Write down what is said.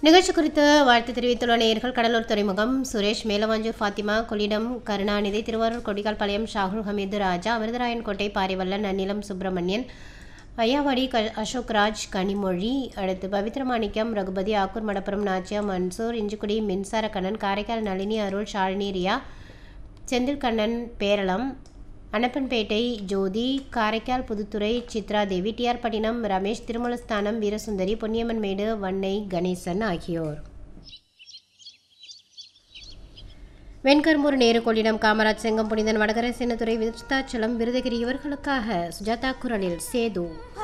நிகழ்ச்சி குறித்து வாழ்த்து தெரிவித்துள்ள நேயர்கள் கடலூர் துறைமுகம் சுரேஷ் மேலவாஞ்சூர் ஃபாத்திமா கொள்ளிடம் கருணாநிதி திருவாரூர் கொடிகால்பாளையம் ஷாகுல் ஹமீது ராஜா விருதராயன்கோட்டை பாரிவல்லன் நன்னிலம் சுப்பிரமணியன் ஐயாவாடி க அசோக்ராஜ் கனிமொழி அடுத்து பவித்ரமாணிக்கம் ரகுபதி ஆக்கூர் மடப்புரம் நாச்சியா மன்சூர் இஞ்சிக்குடி மின்சார கண்ணன் காரைக்கால் நளினி அருள் ஷாலினி ரியா செந்தில்கண்ணன் பேரளம் அனப்பன்பேட்டை ஜோதி காரைக்கால் புதுத்துறை சித்ரா தேவி டிஆர் பட்டினம் ரமேஷ் திருமலஸ்தானம் வீரசுந்தரி பொன்னியம்மன் மேடு வன்னை கணேசன் ஆகியோர் வெண்கரும்பூர் நேரு கொள்ளிடம் காமராஜ் செங்கம் புனிதன் வடகரை சின்னத்துறை விருத்தாச்சலம் விருதகிரி இவர்களுக்காக சுஜாதா குரலில் சேது